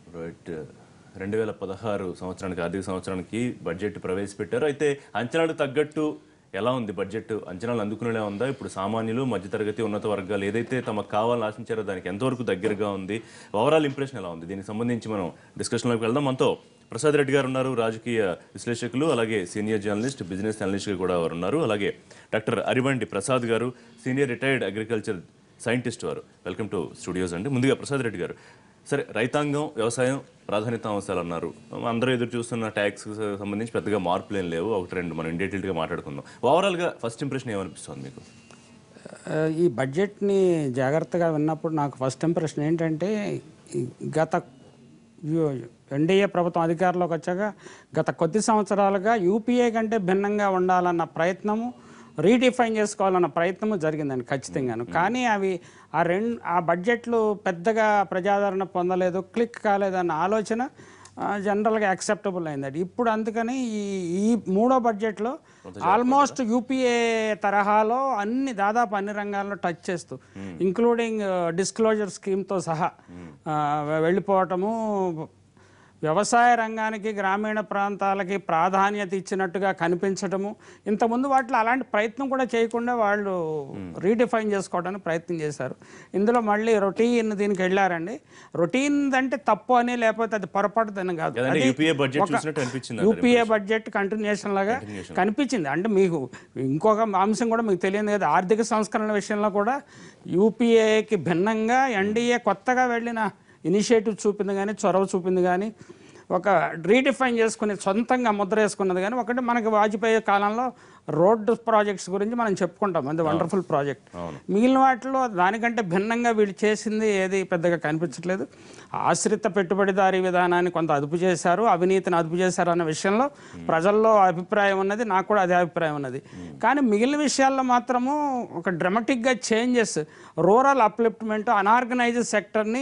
Right రెండు వేల పదహారు సంవత్సరానికి ఆర్థిక సంవత్సరానికి బడ్జెట్ ప్రవేశపెట్టారు అయితే అంచనాలకు తగ్గట్టు ఎలా ఉంది బడ్జెట్ అంచనాలు అందుకునేలా ఉందా ఇప్పుడు సామాన్యులు మధ్యతరగతి ఉన్నత వర్గాలు ఏదైతే తమకు కావాలని ఆశించారో దానికి ఎంతవరకు దగ్గరగా ఉంది ఓవరాల్ ఇంప్రెషన్ ఎలా ఉంది దీనికి సంబంధించి మనం డిస్కషన్లోకి వెళ్దాం మనతో ప్రసాద్ రెడ్డి గారు ఉన్నారు రాజకీయ విశ్లేషకులు అలాగే సీనియర్ జర్నలిస్ట్ బిజినెస్ అనలిస్ట్ కూడా వారు ఉన్నారు అలాగే డాక్టర్ అరివండి ప్రసాద్ గారు సీనియర్ రిటైర్డ్ అగ్రికల్చర్ సైంటిస్ట్ వారు వెల్కమ్ టు స్టూడియోస్ అండి ముందుగా ప్రసాద్ రెడ్డి గారు సరే రైతాంగం వ్యవసాయం ప్రాధాన్యత అంశాలు అన్నారు అందరూ ఎదురు చూస్తున్న ట్యాక్స్ సంబంధించి పెద్దగా మార్పులు ఏం లేవు ఒకటి రెండు మనం డీటెయిల్గా మాట్లాడుకుందాం ఓవరాల్గా ఫస్ట్ ఇంప్రెషన్ ఏమనిపిస్తుంది మీకు ఆ, ఈ బడ్జెట్ని జాగ్రత్తగా విన్నప్పుడు నాకు ఫస్ట్ ఇంప్రెషన్ ఏంటంటే ఈ గత యు- ఎన్డీఏ ప్రభుత్వం అధికారంలోకి వచ్చాక గత కొద్ది సంవత్సరాలుగా యూపీఏ కంటే భిన్నంగా ఉండాలన్న ప్రయత్నము రీడిఫైన్ చేసుకోవాలన్న ప్రయత్నము జరిగిందండి ఖచ్చితంగాను కానీ అవి ఆ రెండు ఆ బడ్జెట్లు పెద్దగా ప్రజాదరణ పొందలేదు క్లిక్ కాలేదన్న ఆలోచన ఆ, జనరల్గా యాక్సెప్టబుల్ అయిందండి ఇప్పుడు అందుకని ఈ ఈ మూడో బడ్జెట్లో ఆల్మోస్ట్ యూపీఏ తరహాలో అన్ని దాదాపు అన్ని రంగాల్లో టచ్ చేస్తూ ఇంక్లూడింగ్ డిస్క్లోజర్ స్కీమ్తో సహా ఆ, వెళ్ళిపోవటము వ్యవసాయ రంగానికి గ్రామీణ ప్రాంతాలకి ప్రాధాన్యత ఇచ్చినట్టుగా కనిపించటము ఇంతకుముందు వాటిలో అలాంటి ప్రయత్నం కూడా చేయకుండా వాళ్ళు రీడిఫైన్ చేసుకోవడానికి ప్రయత్నం చేశారు ఇందులో మళ్ళీ రొటీన్ దీనికి వెళ్ళారండి రొటీన్ అంటే తప్పు అని లేకపోతే అది పొరపాటు అని కాదు కదండి అది యూపీఏ బడ్జెట్ ఒక చూసినట్టు అనిపించింది యూపీఏ బడ్జెట్ కంటిన్యూషన్ లాగా కనిపించింది అంటే మీకు ఇంకొక అంశం కూడా మీకు తెలియదు కదా ఆర్థిక సంస్కరణ విషయంలో కూడా యూపీఏకి భిన్నంగా ఎన్డీఏ కొత్తగా వెళ్ళిన ఇనిషియేటివ్ చూపింది కానీ చొరవ చూపింది కానీ ఒక రీడిఫైన్ చేసుకుని సొంతంగా ముద్ర వేసుకున్నది కానీ ఒకటి మనకి వాజ్పేయి కాలంలో రోడ్డు ప్రాజెక్ట్స్ గురించి మనం చెప్పుకుంటాం అది వండర్ఫుల్ ప్రాజెక్ట్ మిగిలిన వాటిలో దానికంటే భిన్నంగా వీళ్ళు చేసింది ఏది పెద్దగా కనిపించట్లేదు ఆశ్రిత పెట్టుబడిదారీ విధానాన్ని కొంత అదుపు చేశారు అవినీతిని అదుపు చేశారు అన్న విషయంలో ప్రజల్లో అభిప్రాయం ఉన్నది నాకు కూడా అదే అభిప్రాయం ఉన్నది కానీ మిగిలిన విషయాల్లో మాత్రము ఒక డ్రమటిక్గా చేంజెస్ రూరల్ అప్లిఫ్ట్మెంట్ అనార్గనైజ్డ్ సెక్టర్ని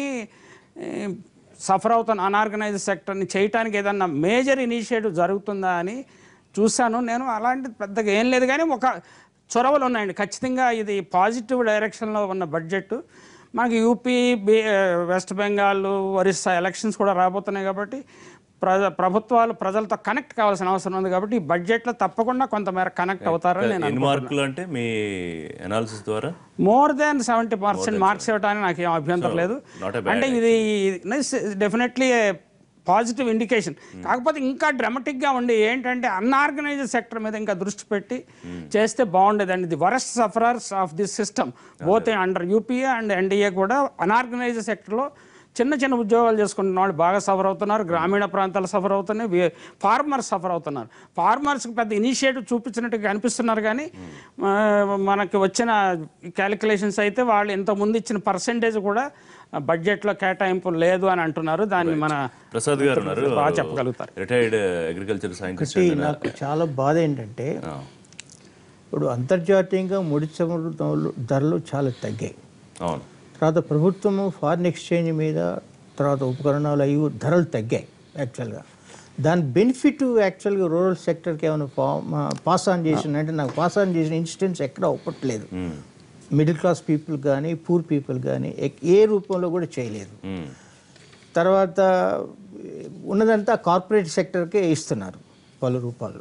సఫర్ అవుతున్న అనార్గనైజ్డ్ సెక్టర్ని చేయటానికి ఏదన్నా మేజర్ ఇనిషియేటివ్ జరుగుతుందా అని చూశాను నేను అలాంటి పెద్దగా ఏం లేదు కానీ ఒక చొరవలు ఉన్నాయండి ఖచ్చితంగా ఇది పాజిటివ్ డైరెక్షన్లో ఉన్న బడ్జెట్ మనకి యూపీ బి వెస్ట్ బెంగాల్ ఒరిస్సా ఎలక్షన్స్ కూడా రాబోతున్నాయి కాబట్టి ప్రజ ప్రభుత్వాలు ప్రజలతో కనెక్ట్ కావాల్సిన అవసరం ఉంది కాబట్టి ఈ బడ్జెట్లో తప్పకుండా కొంతమేర కనెక్ట్ అవుతారని నేను ఎన్ని మార్కులు అంటే మీ అనాలిసిస్ ద్వారా more than seventy percent marks ఇవ్వడానికి నాకు ఏం అభ్యంతరం లేదు not a bad అంటే ఇది డెఫినెట్లీ పాజిటివ్ ఇండికేషన్ కాకపోతే ఇంకా డ్రమటిక్గా ఉండి ఏంటంటే అన్ఆర్గనైజ్డ్ సెక్టర్ మీద ఇంకా దృష్టి పెట్టి చేస్తే బాగుండేదండి the worst sufferers of this system both under UPA and NDA కూడా అన్ఆర్గనైజ్డ్ సెక్టర్లో చిన్న చిన్న ఉద్యోగాలు చేసుకుంటున్న వాళ్ళు బాగా సఫర్ అవుతున్నారు గ్రామీణ ప్రాంతాలు సఫర్ అవుతున్నాయి ఫార్మర్స్ సఫర్ అవుతున్నారు ఫార్మర్స్కి పెద్ద ఇనిషియేటివ్ చూపించినట్టుగా కనిపిస్తున్నారు కానీ ఆ, మనకి వచ్చిన క్యాలిక్యులేషన్స్ అయితే వాళ్ళు ఇంత ముందు ఇచ్చిన పర్సంటేజ్ కూడా బడ్జెట్లో కేటాయింపు లేదు అని అంటున్నారు దాన్ని మన ప్రసాద్ గారు ఉన్నారు బాగా చెప్పగలుగుతారు రిటైర్డ్ అగ్రికల్చర్ సైంటిస్ట్ ఒకటి నాకు చాలా బాధ ఏంటంటే ఇప్పుడు అంతర్జాతీయంగా ముడి చమురు ధరలు చాలా తగ్గాయి అవును తర్వాత ప్రభుత్వము ఫారిన్ ఎక్స్చేంజ్ మీద తర్వాత ఉపకరణాలు అవి ధరలు తగ్గాయి యాక్చువల్గా దాని బెనిఫిట్ యాక్చువల్గా రూరల్ సెక్టర్కి ఏమైనా పాస్ ఆన్ చేసిన అంటే నాకు పాస్ ఆన్ చేసిన ఇన్సిడెంట్స్ ఎక్కడ ఒప్పట్లేదు మిడిల్ క్లాస్ పీపుల్ కానీ పూర్ పీపుల్ కానీ ఏ రూపంలో కూడా చేయలేదు మ్మ్. తర్వాత ఉన్నదంతా కార్పొరేట్ సెక్టర్కే ఇస్తున్నారు పలు రూపాల్లో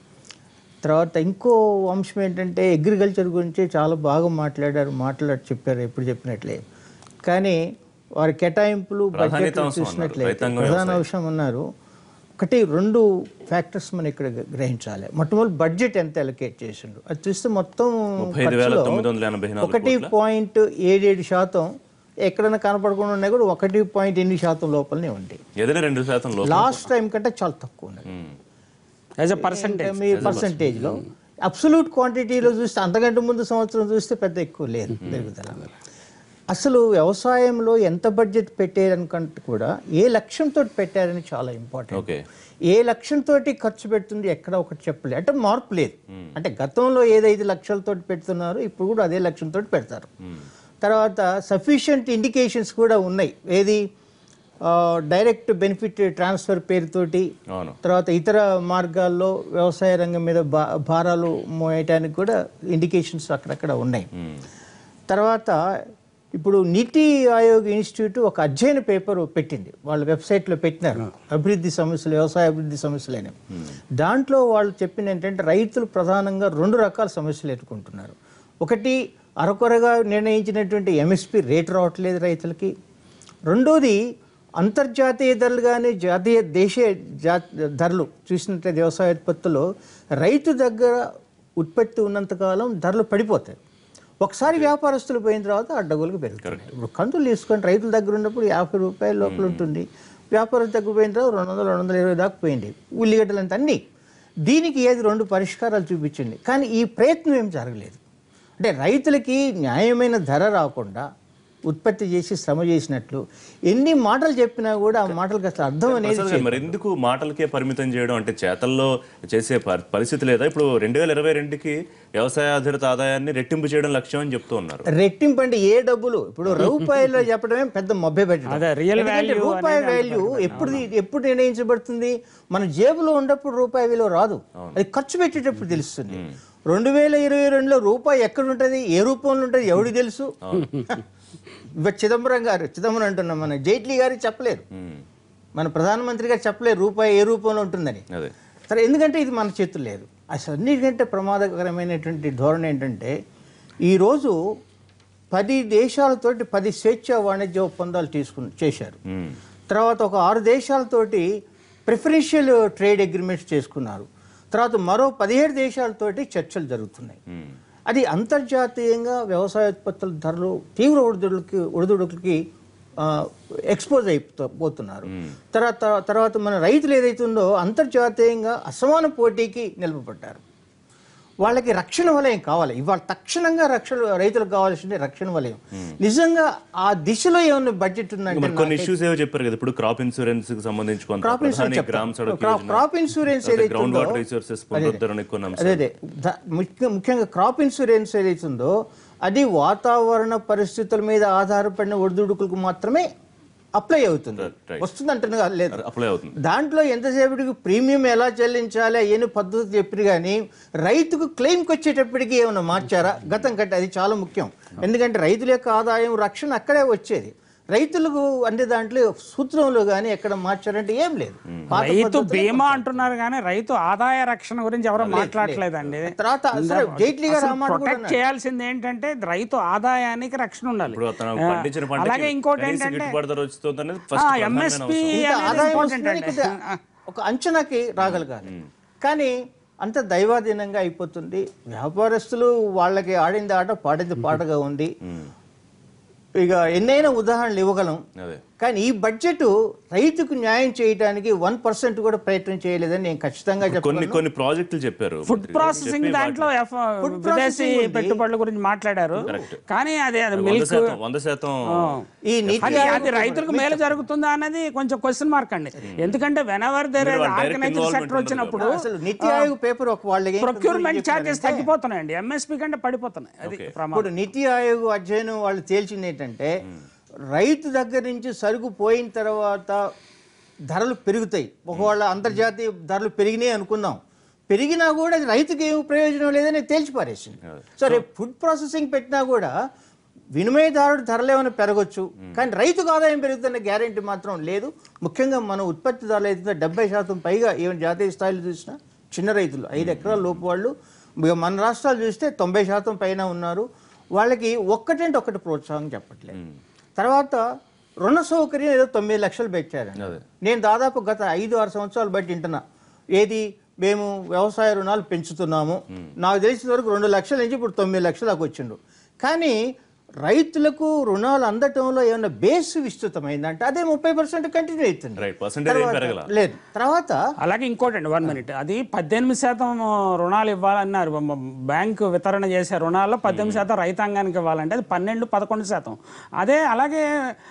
తర్వాత ఇంకో అంశం ఏంటంటే అగ్రికల్చర్ గురించి చాలా బాగా మాట్లాడారు మాట్లాడి చెప్పారు ఎప్పుడు చెప్పినట్లే కానీ వారి కేటాయింపులు బడ్జెట్ ప్రాధాన్యత అంశం అన్నారు. చూసినట్లయితే రైతాంగం ప్రధాన అంశం ఉన్నారు ఒకటి రెండు ఫ్యాక్టర్స్ మనం ఇక్కడ గ్రహించాలి మొట్టమొదటి బడ్జెట్ ఎంత అలొకేట్ చేసిండు అది చూస్తే మొత్తం ముప్పై ఐదు వేల తొమ్మిది వందల ఎనభై నాలుగు ఒకటి పాయింట్ ఏడేడు శాతం ఎక్కడైనా కనపడకుండా ఉన్నాయి కూడా ఒకటి పాయింట్ ఎనిమిది శాతం లోపలనే ఉంది ఏదైనా రెండు శాతం లోపల లాస్ట్ టైం కంటే చాలా తక్కువ ఉన్నది మ్మ్. యాజ్ ఎ పర్సంటేజ్ మీ పర్సంటేజ్లో అబ్సల్యూట్ క్వాంటిటీలో చూస్తే అంతకంటే ముందు సంవత్సరం చూస్తే పెద్ద ఎక్కువ లేదు పెరుగుదల అసలు వ్యవసాయంలో ఎంత బడ్జెట్ పెట్టారనుకంటే కూడా ఏ లక్ష్యంతో పెట్టారని చాలా ఇంపార్టెంట్ ఓకే ఏ లక్ష్యంతో ఖర్చు పెడుతుంది ఎక్కడ ఒకటి చెప్పలేదు అంటే మార్పు లేదు అంటే గతంలో ఏదైతే లక్ష్యాలతో పెడుతున్నారో ఇప్పుడు కూడా అదే లక్ష్యంతో పెడతారు తర్వాత సఫిషియంట్ ఇండికేషన్స్ కూడా ఉన్నాయి ఏది డైరెక్ట్ బెనిఫిట్ ట్రాన్స్ఫర్ పేరుతోటి అవును తర్వాత ఇతర మార్గాల్లో వ్యవసాయ రంగం మీద భా భారాలు మోయటానికి కూడా ఇండికేషన్స్ అక్కడక్కడ ఉన్నాయి మ్మ్. తర్వాత ఇప్పుడు నీతి ఆయోగ్ ఇన్స్టిట్యూట్ ఒక అధ్యయన పేపర్ పెట్టింది వాళ్ళ వెబ్సైట్లో పెట్టినారు అభివృద్ధి సమస్యలు వ్యవసాయ అభివృద్ధి సమస్యలు అని దాంట్లో వాళ్ళు చెప్పింది ఏంటంటే రైతులు ప్రధానంగా రెండు రకాల సమస్యలు ఎదుర్కొంటున్నారు ఒకటి అరకొరగా నిర్ణయించినటువంటి ఎంఎస్పి రేటు రావట్లేదు రైతులకి రెండోది అంతర్జాతీయ ధరలు కానీ జాతీయ దేశీయ జా ధరలు చూసినట్లయితే వ్యవసాయ ఉత్పత్తుల్లో రైతు దగ్గర ఉత్పత్తి ఉన్నంతకాలం ధరలు పడిపోతాయి ఒకసారి వ్యాపారస్తులు పోయిన తర్వాత అడ్డగోలుగా పెరుగుతాయి ఇప్పుడు కందులు తీసుకొని రైతుల దగ్గర ఉన్నప్పుడు యాభై రూపాయల లోపల ఉంటుంది వ్యాపారం దగ్గర పోయిన తర్వాత రెండు వందలు రెండు వందల ఇరవై దాకా పోయింది ఉల్లిగడ్డలు అంత అన్నీ దీనికి ఏది రెండు పరిష్కారాలు చూపించింది కానీ ఈ ప్రయత్నం ఏం జరగలేదు అంటే రైతులకి న్యాయమైన ధర రాకుండా ఉత్పత్తి చేసి శ్రమ చేసినట్లు ఎన్ని మాటలు చెప్పినా కూడా ఆ మాటలకు అసలు అర్థం అనేది ప్రసాద్ గారు, మరి ఎందుకు మాటలకే పరిమితం చేయడం అంటే చేతల్లో చేసే ప- పరిస్థితి లేదా ఇప్పుడు రెండు వేల ఇరవై రెండుకి వ్యవసాయ ఆధారిత ఆదాయాన్ని రెట్టింపు చేయడం లక్ష్యం అని చెప్తూ ఉన్నారు రెట్టింపు అంటే ఏ డబ్బులు ఇప్పుడు రూపాయల్లో చెప్పడమే పెద్ద మభ్య పెట్టడం అదే, real ఎందుకంటే value రూపాయి అనేది వాల్యూ ఎప్పుడు ఎప్పుడు నిర్ణయించబడుతుంది మన జేబులో ఉన్నప్పుడు రూపాయి విలువ రాదు అది ఖర్చు పెట్టేటప్పుడు తెలుస్తుంది రెండు వేల ఇరవై రెండులో రూపాయి ఎక్కడ ఉంటుంది ఏ రూపంలో ఉంటుంది ఎవడికి తెలుసు ఇవ్వ చిదంబరం గారు చిదంబరం అంటున్నాం మన జైట్లీ గారు చెప్పలేరు ఉమ్, మన ప్రధానమంత్రి గారు చెప్పలేరు రూపాయి ఏ రూపంలో ఉంటుందని అదే సరే ఎందుకంటే ఇది మన చేతులు లేదు అసలు అన్నిటికంటే ప్రమాదకరమైనటువంటి ధోరణి ఏంటంటే ఈరోజు పది దేశాలతోటి పది స్వేచ్ఛ వాణిజ్య ఒప్పందాలు తీసుకుని చేశారు ఉమ్, తర్వాత ఒక ఆరు దేశాలతోటి ప్రిఫరెన్షియల్ ట్రేడ్ అగ్రిమెంట్స్ చేసుకున్నారు తర్వాత మరో పదిహేడు దేశాలతోటి చర్చలు జరుగుతున్నాయి ఉమ్, అది అంతర్జాతీయంగా వ్యవసాయ ఉత్పత్తుల ధరలు తీవ్ర ఒడిదుడుకి ఒడిదుడుకులకి ఎక్స్పోజ్ అయిపో పోతున్నారు తర్వాత తర్వాత మన రైతులు ఏదైతే ఉందో అంతర్జాతీయంగా అసమాన పోటీకి నిలబడ్డారు వాళ్ళకి రక్షణ వలయం కావాలి ఇవాళ తక్షణంగా రక్షణ రైతులకు కావాల్సింది రక్షణ వలయం నిజంగా ఆ దిశలో ఏమైనా బడ్జెట్ ఉందంటే మరి కొన్ని ఇష్యూస్ ఏవో చెప్పారు కదా ఇప్పుడు క్రాప్ ఇన్సూరెన్స్ కి సంబంధించి కొంత క్రాప్ ఇన్సూరెన్స్ ప్రధాని Gram Sadak crop crop insurance ఏదైతే గ్రౌండ్ ఉందో వాటర్ రిసోర్సెస్ పునరుద్ధరణ కొన్ని అంశాలు అదే అదే ద- ముఖ్య- ముఖ్యంగా క్రాప్ ఇన్సూరెన్స్ ఏదైతే ఉందో అది వాతావరణ పరిస్థితుల మీద ఆధారపడిన ఒడిదుడుకులకు మాత్రమే అప్లై అవుతుంది right. వస్తుంది అంటున్నా లేదు అప్లై అవుతుంది దాంట్లో ఎంతసేపటికి ప్రీమియం ఎలా చెల్లించాలి ఏని పద్ధతి చెప్పి కానీ రైతుకు క్లెయిమ్కి వచ్చేటప్పటికి ఏమైనా మార్చారా గతం కంటే అది చాలా ముఖ్యం ఎందుకంటే రైతుల యొక్క ఆదాయం రక్షణ అక్కడే వచ్చేది రైతులకు అన్ని దాంట్లో సూత్రంలో కానీ ఎక్కడ మార్చారంటే ఏం లేదు పాత రైతు పద్ధతులే బీమా అంటున్నారు కానీ రైతు ఆదాయ రక్షణ గురించి ఎవరు మాట్లాడలేదండి తర్వాత అసలు జైట్లీ గారు ఆ మాట కూడా ప్రొటెక్ట్ చేయాల్సింది ఏంటంటే రైతు ఆదాయానికి రక్షణ ఉండాలి ఇప్పుడు అతను ఆ, పండించిన అలాగే పంటకి ఇంకోటి కనీస ఏంటంటే గిట్టుబాటు ధర వచ్చుతుంది అనేది ఫస్ట్ ఎంఎస్పి ఇంత ఆదాయం వస్తుందని కొద్దిగా ఒక అంచనాకి రాగలగాలి కానీ అంత దైవాధీనంగా అయిపోతుంది వ్యాపారస్తులు వాళ్ళకి ఆడింది ఆట పాడింది పాటగా ఉంది ఇక ఎన్నైనా ఉదాహరణలు ఇవ్వగలం అదే కానీ ఈ బడ్జెట్ రైతుకు న్యాయం చేయడానికి వన్ పర్సెంట్ కూడా ప్రయత్నం చేయలేదని నేను ఖచ్చితంగా కొన్ని చెప్పాను కొన్ని ప్రాజెక్టులు చెప్పారు ఫుడ్ ప్రాసెసింగ్ చెప్పి దాంట్లో ఎఫ్- విదేశీ processing ఉంది. పెట్టుబడుల గురించి మాట్లాడారు కానీ అది అది వంద మిల్క్ శాతం వంద శాతం ఈ నీతి అది అది రైతులకు మేలు జరుగుతుందా అన్నది కొంచెం క్వశ్చన్ మార్క్ అండి ఎందుకంటే వెన్ ఎవర్ దేర్ మీరు direct ఆర్గనైజ్డ్ involvement సెక్టర్ ఉండదు వచ్చినప్పుడు అసలు నీతి ఆయోగ్ పేపర్ ఒక వాళ్ళకి ప్రొక్యూర్మెంట్ ఛార్జెస్ తగ్గిపోతున్నాయండి ఎంఎస్పి కంటే పడిపోతున్నాయి అది ప్రమాదం ఇప్పుడు నీతి ఆయోగ్ అధ్యయనం వాళ్ళు తేల్చింది ఏంటంటే రైతు దగ్గర నుంచి సరుకు పోయిన తర్వాత ధరలు పెరుగుతాయి ఒకవేళ అంతర్జాతీయ ధరలు పెరిగినాయి అనుకుందాం పెరిగినా కూడా అది రైతుకి ఏం ప్రయోజనం లేదని తేల్చి పారేసింది సో రేపు ఫుడ్ ప్రాసెసింగ్ పెట్టినా కూడా వినిమయదారుడు ధరలు ఏమైనా పెరగచ్చు కానీ రైతుకు ఆదాయం పెరుగుతున్న గ్యారెంటీ మాత్రం లేదు ముఖ్యంగా మన ఉత్పత్తిదారులు అయితే డెబ్బై శాతం పైగా ఏమైనా జాతీయ స్థాయిలో చూసినా చిన్న రైతులు ఐదు ఎకరాల లోపు వాళ్ళు ఇక మన రాష్ట్రాలు చూస్తే తొంభై శాతం పైన ఉన్నారు వాళ్ళకి ఒక్కటంటే ఒక్కటి ప్రోత్సాహం చెప్పట్లేదు తర్వాత రుణ సౌకర్యం ఏదో తొమ్మిది లక్షలు పెట్టారండి అదే. నేను దాదాపు గత ఐదు ఆరు సంవత్సరాలు బట్టి వింటున్నా ఏది మేము వ్యవసాయ రుణాలు పెంచుతున్నాము నాకు తెలిసిన వరకు రెండు లక్షల నుంచి ఇప్పుడు తొమ్మిది లక్షలకు వచ్చిండు కానీ రైతులకు రుణాలు అందటంలో ఏమైనా బేస్ విస్తృతమైందంటే అదే ముప్పై పర్సెంట్ కంటిన్యూ అవుతుంది రైట్ పర్సెంటేజ్ ఏం పెరగల లేదు తర్వాత అలాగే ఇంకోటండి వన్ మినిట్ అది పద్దెనిమిది శాతం రుణాలు ఇవ్వాలన్నారు మ- మ- బ్యాంకు వితరణ చేసే రుణాల్లో పద్దెనిమిది శాతం రైతాంగానికి ఇవ్వాలంటే అది పన్నెండు పదకొండు శాతం అదే అలాగే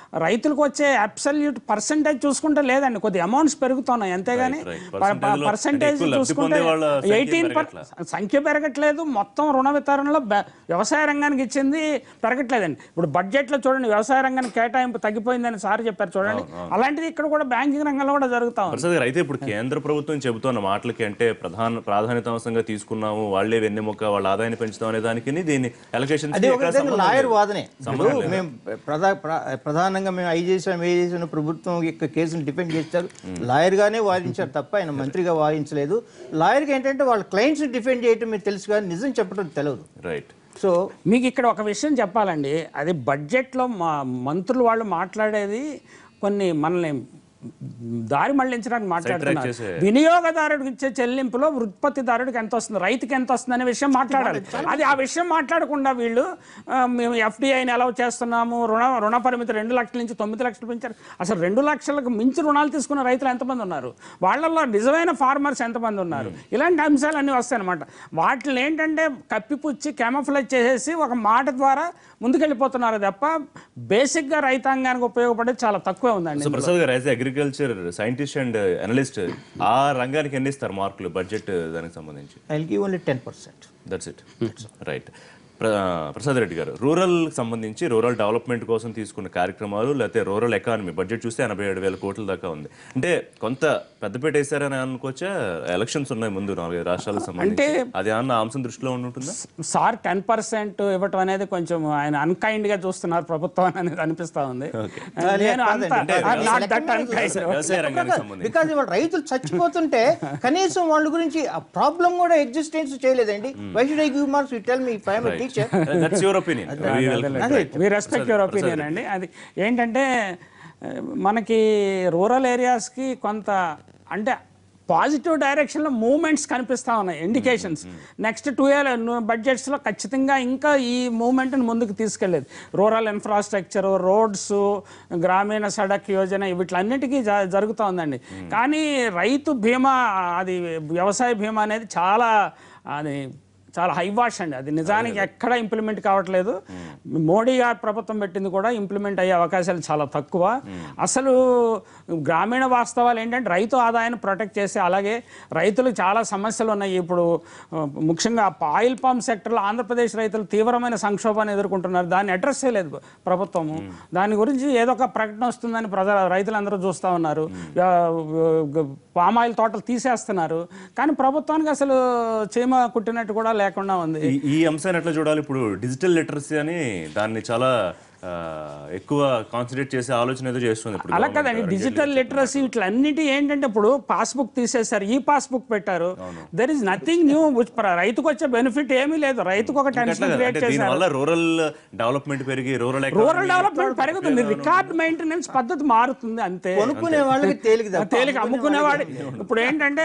రైతులకు వచ్చే అబ్సల్యూట్ పర్సంటేజ్ చూసుకుంటే లేదండి కొద్ది అమౌంట్స్ పెరుగుతున్నాయి అంతేగాని Right, right. Percentage లో పర్సంటేజ్ అంటే ఎక్కువ లబ్ధి చూసుకుంటే పొందే వాళ్ళ సంఖ్య ఎయిటీన్ పెరగట్లా. సంఖ్య పెరగట్లేదు మొత్తం రుణ వితరణలో బె- వ్యవసాయ రంగానికి ఇచ్చింది పెరగట్లేదండి ఇప్పుడు బడ్జెట్లో చూడండి వ్యవసాయ రంగానికి కేటాయింపు తగ్గిపోయిందని సార్ చెప్పారు చూడండి అలాంటిది ఇక్కడ కూడా బ్యాంకింగ్ రంగంలో కూడా జరుగుతా ఉంది ప్రసాద్ గారు అయితే ఇప్పుడు కేంద్ర ప్రభుత్వం చెబుతున్న మాటలకి అంటే ప్రధాన ప్రాధాన్యత అంశంగా తీసుకున్నాము వాళ్ళే వెన్నెముక వాళ్ళ ఆదాయాన్ని పెంచుతాం అనే దానికి దీని ఎలకేషన్ అది ఒక విధంగా లాయర్ వాదనే ఇప్పుడు మేము ప్రధా ప్ర- ప్రధానంగా మేము ఐ చేసాం ఏ చేసాం ప్రభుత్వం యొక్క కేసును డిఫెండ్ చేస్తారు లాయర్ గానే వాదించారు తప్ప ఆయన మంత్రిగా వాదించలేదు లాయర్కి ఏంటంటే వాళ్ళ క్లయింట్స్ డిఫెండ్ చేయటం మీకు తెలుసు కానీ నిజం చెప్పడం తెలియదు రైట్ సో మీకు ఇక్కడ ఒక విషయం చెప్పాలండి అది బడ్జెట్లో మా మంత్రులు వాళ్ళు మాట్లాడేది కొన్ని మనల్ని దారి మళ్లించడానికి మాట్లాడుతున్నారు చేసే- వినియోగదారుడికి ఇచ్చే చెల్లింపులో ఉత్పత్తిదారుడికి ఎంత వస్తుంది రైతుకి ఎంత వస్తుంది అనే విషయం మాట్లాడాలి అది ఆ విషయం మాట్లాడకుండా వీళ్ళు ఆ, మేము ఎఫ్డిఐని ఎలా చేస్తున్నాము రుణ రుణ పరిమితి రెండు లక్షల నుంచి తొమ్మిది లక్షలు పెంచారు అసలు రెండు లక్షలకు మించి రుణాలు తీసుకున్న రైతులు ఎంతమంది ఉన్నారు వాళ్ళల్లో నిజమైన ఫార్మర్స్ ఎంతమంది ఉన్నారు ఇలాంటి అంశాలు అన్నీ వస్తాయి అనమాట వాటిని ఏంటంటే కప్పిపుచ్చి కెమఫ్లైజ్ చేసేసి ఒక మాట ద్వారా ముందుకెళ్ళిపోతున్నారు తప్ప బేసిక్గా రైతాంగానికి ఉపయోగపడేది చాలా తక్కువే ఉందండి సో ప్రసాద్ గారు as agriculture scientist and analyst ఆ రంగానికి ఎన్ని ఇస్తారు మార్కులు బడ్జెట్ దానికి సంబంధించి I give only ten percent that's it right Prasad Reddy గారు రూరల్ సంబంధించి రూరల్ డెవలప్మెంట్ కోసం తీసుకున్న కార్యక్రమాలు లేకపోతే రూరల్ ఎకానమీ బడ్జెట్ చూస్తే ఎనభై ఏడు వేల కోట్ల దాకా ఉంది అంటే కొంత పెద్దపేట వేసారని అనుకోవచ్చా ఎలక్షన్స్ ఉన్నాయి ముందు నాలుగైదు రాష్ట్రాలకు సంబంధించి అది అన్న అంశం దృష్టిలో ఉంటుందా సార్ టెన్ పర్సెంట్ ఇవ్వటం అనేది కొంచెం ఆయన అన్కైండ్ గా చూస్తున్నారు ప్రభుత్వం అనేది అనిపిస్తా ఉంది నేను అంత not that unkind. వ్యవసాయ రంగానికి సంబంధించి బికాజ్ ఇవాళ రైతులు చచ్చిపోతుంటే కనీసం వాళ్ళ గురించి ఆ ప్రాబ్లం కూడా ఎగ్జిస్టెన్స్ చేయలేదండి why should I give marks you tell me prime teacher that's your opinion we respect your opinion అండి అది ఏంటంటే ఆ, మనకి రూరల్ ఏరియాస్కి కొంత అంటే పాజిటివ్ డైరెక్షన్లో మూమెంట్స్ కనిపిస్తూ ఉన్నాయి ఇండికేషన్స్ నెక్స్ట్ టూ ఇయర్ బడ్జెట్స్లో ఖచ్చితంగా ఇంకా ఈ మూమెంట్ని ముందుకు తీసుకెళ్ళేది రూరల్ ఇన్ఫ్రాస్ట్రక్చర్ రోడ్స్ గ్రామీణ సడక్ యోజన వీటిలన్నిటికీ జ జరుగుతూ ఉందండి కానీ రైతు బీమా అది వ్యవసాయ బీమా అనేది చాలా అది చాలా హై వాష్ అండి అది నిజానికి ఎక్కడ ఇంప్లిమెంట్ కావట్లేదు మోడీ గారు ప్రభుత్వం పెట్టింది కూడా ఇంప్లిమెంట్ అయ్యే అవకాశాలు చాలా తక్కువ అసలు గ్రామీణ వాస్తవాలు ఏంటంటే రైతు ఆదాయాన్ని ప్రొటెక్ట్ చేసి అలాగే రైతులకు చాలా సమస్యలు ఉన్నాయి ఇప్పుడు ఆ, ముఖ్యంగా ఆయిల్ పామ్ సెక్టర్లో ఆంధ్రప్రదేశ్ రైతులు తీవ్రమైన సంక్షోభాన్ని ఎదుర్కొంటున్నారు దాన్ని అడ్రస్ చేయలేదు ప్రభుత్వము దాని గురించి ఏదో ఒక ప్రకటన వస్తుందని ప్రజల రైతులందరూ చూస్తూ ఉన్నారు ఆ, పామాయిల్ తోటలు తీసేస్తున్నారు కానీ ప్రభుత్వానికి అసలు చీమ కుట్టినట్టు కూడా లేకుండా ఉంది ఈ ఈ అంశాన్ని ఎట్లా చూడాలి ఇప్పుడు డిజిటల్ లిటరసీ అని దాన్ని చాలా ఆ, ఎక్కువ కాన్సన్ట్రేట్ చేసే ఆలోచన ఏదో చేస్తుంది ఇప్పుడు అలా government. కదండి డిజిటల్ లిటరసీ ఇట్లన్నిటి ఏంటంటే ఇప్పుడు పాస్బుక్ తీసేశారు ఈ పాస్బుక్ పెట్టారు దెర్ ఇస్ నథింగ్ న్యూ రైతుకు వచ్చే బెనిఫిట్ ఏమీ లేదు రైతుకు ఒక అట్లా టెన్షన్ కదా, క్రియేట్ అంటే చేశారు దీనివల్ల రూరల్ డెవలప్మెంట్ పెరిగి రూరల్ రూరల్ డెవలప్మెంట్ పెరుగుతుంది రికార్డ్ మెయింటెనెన్స్ పద్ధతి మారుతుంది అంతే కొనుక్కునే వాళ్ళకి తేలిక తప్ప తేలిక అమ్ముకునేవాడు ఇప్పుడు ఏంటంటే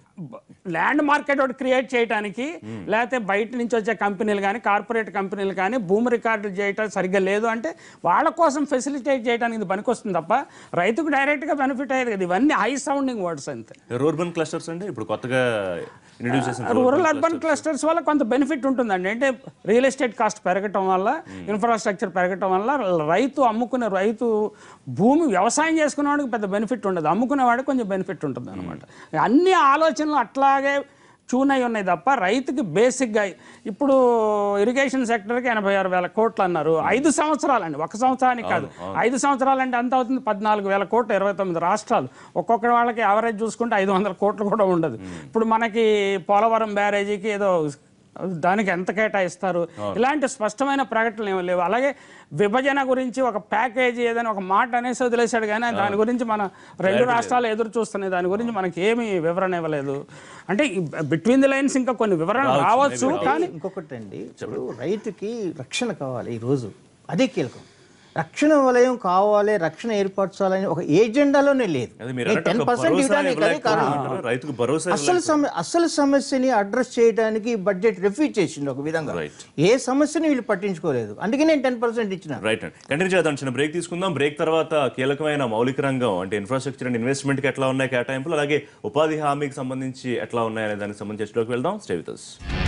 ల్యాండ్ మార్కెట్ ఒకటి క్రియేట్ చేయడానికి లేకపోతే బయట నుంచి వచ్చే కంపెనీలు కానీ కార్పొరేట్ కంపెనీలు కానీ భూమి రికార్డులు చేయటం సరిగ్గా లేదు అంటే వాళ్ళ కోసం ఫెసిలిటేట్ చేయడానికి ఇది పనికొస్తుంది తప్ప రైతుకు డైరెక్ట్గా బెనిఫిట్ అయ్యేది కదా ఇవన్నీ హై సౌండింగ్ వర్డ్స్ అంతే రూర్బన్ క్లస్టర్స్ అండి ఇప్పుడు కొత్తగా ఇంట్రడ్యూస్ చేసిన రూరల్ అర్బన్ క్లస్టర్స్ వల్ల కొంత బెనిఫిట్ ఉంటుందండి అంటే రియల్ ఎస్టేట్ కాస్ట్ పెరగటం వల్ల ఇన్ఫ్రాస్ట్రక్చర్ పెరగటం వల్ల రైతు అమ్ముకునే రైతు భూమి వ్యవసాయం చేసుకునే వాడికి పెద్ద బెనిఫిట్ ఉండదు అమ్ముకునే వాడికి కొంచెం బెనిఫిట్ ఉంటుంది అనమాట అన్ని ఆలోచనలు అట్లాగే చూన్ అయి ఉన్నాయి తప్ప రైతుకి బేసిక్గా ఇప్పుడు ఇరిగేషన్ సెక్టర్కి ఎనభై ఆరు వేల కోట్లు అన్నారు ఐదు సంవత్సరాలండి ఒక సంవత్సరానికి కాదు ఐదు సంవత్సరాలంటే అంత అవుతుంది పద్నాలుగు వేల కోట్లు ఇరవై తొమ్మిది రాష్ట్రాలు ఒక్కొక్క వాళ్ళకి యావరేజ్ చూసుకుంటే ఐదు వందల కోట్లు కూడా ఉండదు ఇప్పుడు మనకి పోలవరం బ్యారేజీకి ఏదో దానికి ఎంత కేటాయిస్తారు ఇలాంటి స్పష్టమైన ప్రకటనలు ఏమీ లేవు అలాగే విభజన గురించి ఒక ప్యాకేజీ ఏదైనా ఒక మాట అనేసి వదిలేశాడు కానీ దాని గురించి మన రెండు రాష్ట్రాలు ఎదురు చూస్తున్నాయి దాని గురించి మనకి ఏమీ వివరణ ఇవ్వలేదు అంటే బిట్వీన్ ది లైన్స్ ఇంకా కొన్ని వివరణ రావచ్చు కానీ ఇంకొకటి అండి ఇప్పుడు రైతుకి రక్షణ కావాలి ఈ రోజు అదే కీలకం రక్షణ వలయం కావాలి రక్షణ ఏర్పరచాలని ఒక ఏజెండాలోనే లేదు అది మీరు నేను అన్నట్టు టెన్ ఒక పర్సెంట్ భరోసా ఇవ్వడానికి అదే కారణం ఇవ్వలేకపోతున్నారు. రైతుకు భరోసా అసలు సమ అసలు సమస్యని అడ్రస్ చేయడానికి బడ్జెట్ రిఫ్యూజ్ చేసింది ఒక విధంగా Right. ఏ సమస్యని వీళ్ళు పట్టించుకోలేదు అందుకే నేను టెన్ పర్సెంట్ ఇచ్చిన రైట్ అండి కంటిన్యూ చేద్దాం చిన్న బ్రేక్ తీసుకుందాం బ్రేక్ తర్వాత కీలకమైన మౌలిక రంగం అంటే ఇన్ఫ్రాస్ట్రక్చర్ అండ్ ఇన్వెస్ట్మెంట్కి ఎట్లా ఉన్నాయి కేటాయింపులు అలాగే ఉపాధి హామీకి సంబంధించి ఎట్లా ఉన్నాయి అనే దానికి సంబంధించి చర్చలోకి వెళ్దాం స్టే విత్ us.